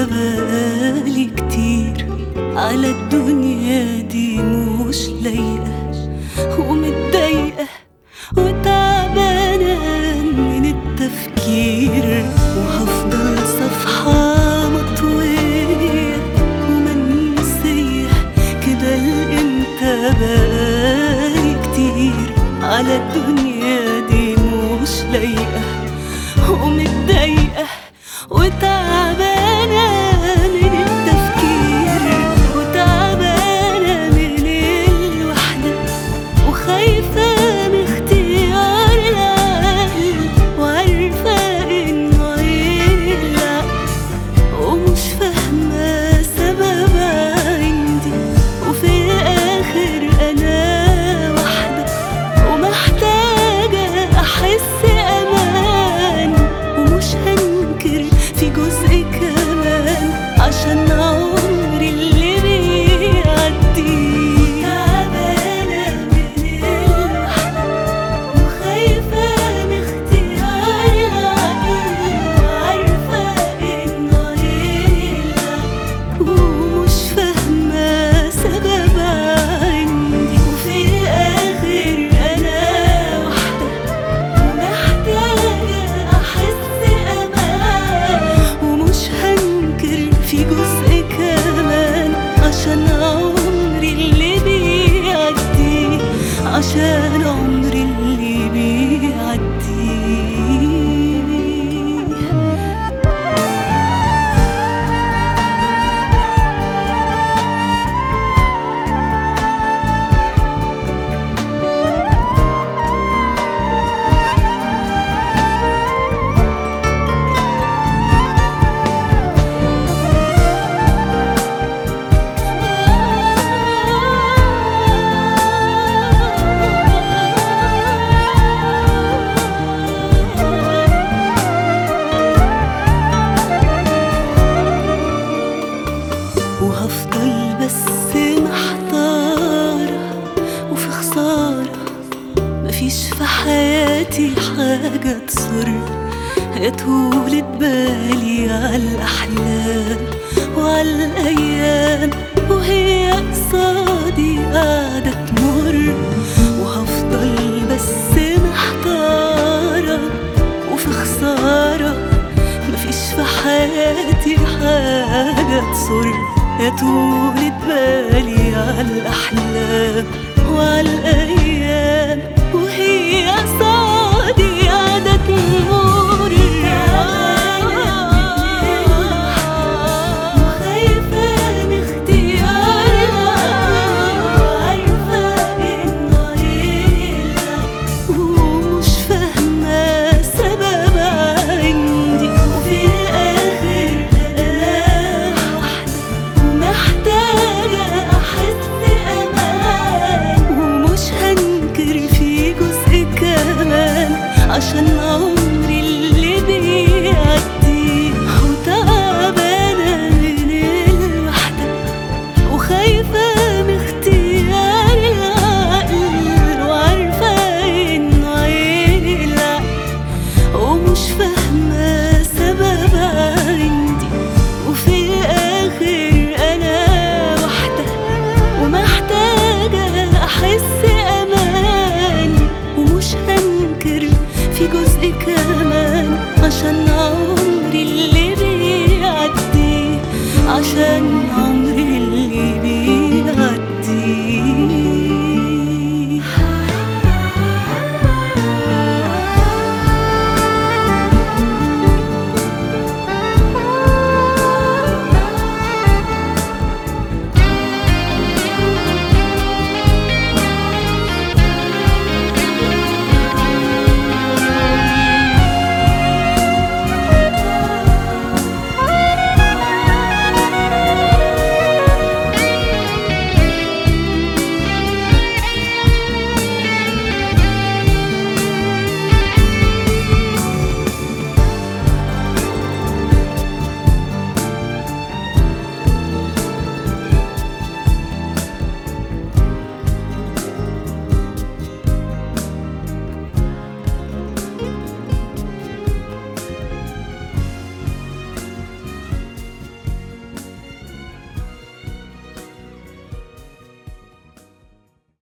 بقالي كتير على الدنيا دي مش لايقة ومتضايقة وتعبانة من التفكير وهفضل صفحة مطوية ومنسية كده لإمتى بقالي كتير على الدنيا دي مش لايقة ومتضايقة وتعبانة من التفكير وتعبانة من الوحدة وخايفة من اختيار العقل وعارفة إنه هيقلق ومش فاهمة سبب عندي وفي الآخر أنا وحدة ومحتاجة أحس أمان ومش هنكر في جزء كمان عشان عمري اللي بيعدي تعبانة من الوحدة وخايفة من اختيار العقل وعارفة إنه هيقلق ومش فاهمة سبب عندي وفي الآخر أنا وحدة ومحتاجة أحس أمان ومش هنكر في جزء كمان عشان عمري اللي بيعدي عشان عمري اللي بيعدي وهفضل بس محتارة وفي خسارة مفيش في حياتي حاجة تسر يا طولة بالي عالأحلام وعالأيام وهي قصادي قاعدة تمر وهفضل بس محتارة وفي خسارة مفيش في حياتي حاجة تسر يا طولة بالي عالأحلام وعالأيام وهي قصادي قاعدة تمر وخايفة من اختيار العقل وعارفة إنه هيقلق ومش فاهمة سبب عندي وفي الآخر أنا وحدة ومحتاجة أحس أمان ومش هنكر في جزء كمان عشان عمري اللي بيعدي وتعبانة من الوحدة وخايفة من اختيار العقل وعارفة إنه هيقلق ومش فاهمة سبب عندي وفي الآخر أنا وحدة ومحتاجة أحس أمان ومش هنكر في جزء كمان عشان عمري اللي بيعدي عشان